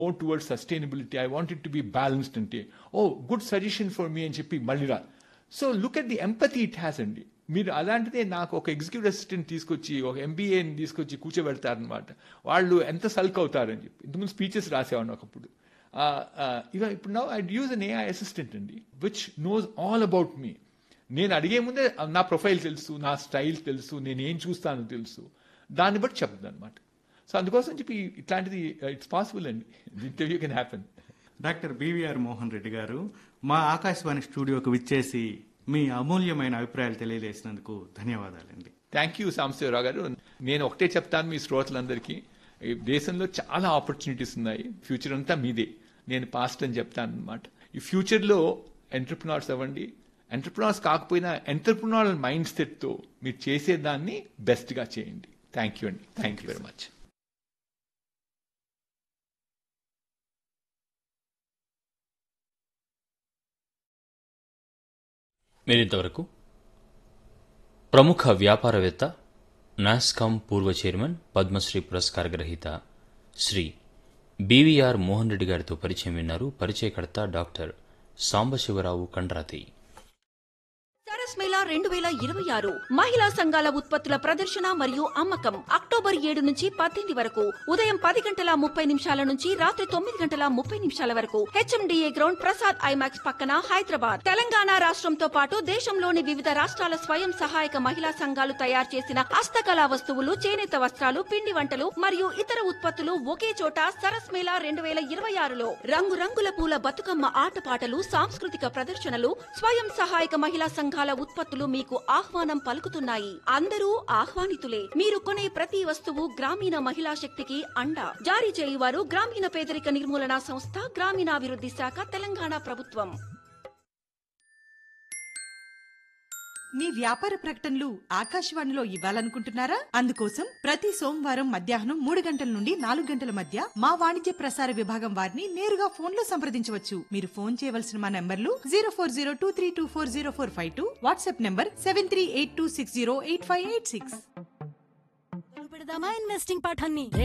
more towards sustainability I want it to be balanced అంటే oh good suggestion for me అని చెప్పి మళ్ళీ రా so look at the empathy it has అండి మీరు అలాంటిదే నాకు ఒక ఎగ్జిక్యూటివ్ అసిస్టెంట్ తీసుకొచ్చి ఒక ఎంబీఏని తీసుకొచ్చి కూర్చోబెడతారనమాట వాళ్ళు ఎంత సల్క్ అవుతారని చెప్పి ఇంతకుముందు స్పీచెస్ రాసేవాడిని ఒకప్పుడు ఇవ ఇప్పుడు now I use an AI assistant అండి which knows all about me నేను అడిగే ముందే నా ప్రొఫైల్ తెలుసు నా స్టైల్ తెలుసు నేను ఏం చూస్తానో తెలుసు దాన్ని బట్టి చెప్తుంది అనమాట సో అందుకోసం చెప్పి ఇట్లాంటిది ఇట్స్ పాసిబుల్ అండి interview can happen doctor BVR Mohan Reddy garu మా ఆకాశవాణి స్టూడియోకు విచ్చేసి మీ అమూల్యమైన అభిప్రాయాలు తెలియజేసినందుకు ధన్యవాదాలండి థ్యాంక్ యూ సాంబశివరావు గారు నేను ఒకటే చెప్తాను మీ శ్రోతలందరికీ ఈ దేశంలో చాలా ఆపర్చునిటీస్ ఉన్నాయి ఫ్యూచర్ అంతా మీదే నేను పాస్ట్ అని చెప్తాను అనమాట ఈ ఫ్యూచర్లో ఎంటర్ప్రినార్స్ అవ్వండి ఎంటర్ప్రినార్స్ కాకపోయినా ఎంటర్ప్రినార్ మైండ్ సెట్తో మీరు చేసేదాన్ని బెస్ట్గా చేయండి థ్యాంక్ యూ అండి థ్యాంక్ యూ వెరీ మచ్ మీరింతవరకు ప్రముఖ వ్యాపారవేత్త నాస్కామ్ పూర్వ చైర్మన్ పద్మశ్రీ పురస్కార గ్రహీత శ్రీ బీవీఆర్ మోహన్ రెడ్డి గారితో పరిచయం విన్నారు పరిచయకర్త డాక్టర్ సాంబశివరావు కండ్రాతి సరస్ మేళా రెండు వేల ఇరవై ఆరు మహిళా సంఘాల ఉత్పత్తుల ప్రదర్శన మరియు అమ్మకం అక్టోబర్ ఏడు నుంచి పద్దెనిమిది వరకు ఉదయం పది గంటల ముప్పై నిమిషాల నుంచి రాత్రి తొమ్మిది గంటల ముప్పై నిమిషాల వరకు హెచ్ఎండిఏ గ్రౌండ్ ప్రసాద్ ఐమాక్స్ పక్కన హైదరాబాద్ తెలంగాణ రాష్ట్రంతో పాటు దేశంలోని వివిధ రాష్ట్రాల స్వయం సహాయక మహిళా సంఘాలు తయారు చేసిన హస్తకళా వస్తువులు చేనేత వస్త్రాలు పిండి వంటలు మరియు ఇతర ఉత్పత్తులు ఒకే చోట సరస్ మేళా రెండు వేల ఇరవై ఆరులో రంగురంగుల పూల బతుకమ్మ ఆటపాటలు సాంస్కృతిక ప్రదర్శనలు స్వయం సహాయక మహిళా సంఘాల ఉత్పత్తులు మీకు ఆహ్వానం పలుకుతున్నాయి అందరూ ఆహ్వానితులే మీరు కొనే ప్రతి వస్తువు గ్రామీణ మహిళా శక్తికి అండ జారీ చేయువారు గ్రామీణ పేదరిక నిర్మూలన సంస్థ గ్రామీణాభివృద్ధి శాఖ తెలంగాణ ప్రభుత్వం మీ వ్యాపార ప్రకటనలు ఆకాశవాణిలో ఇవ్వాలనుకుంటున్నారా అందుకోసం ప్రతి సోమవారం మధ్యాహ్నం మూడు గంటల నుండి నాలుగు గంటల మధ్య మా వాణిజ్య ప్రసార విభాగం వారిని నేరుగా ఫోన్ లో సంప్రదించవచ్చు మీరు ఫోన్ చేయవలసిన మా నంబర్లు zero four zero two three two four zero four five two WhatsApp number seven three eight two six zero eight five eight six పెడదామా ఇన్వెస్టింగ్ పాఠాన్ని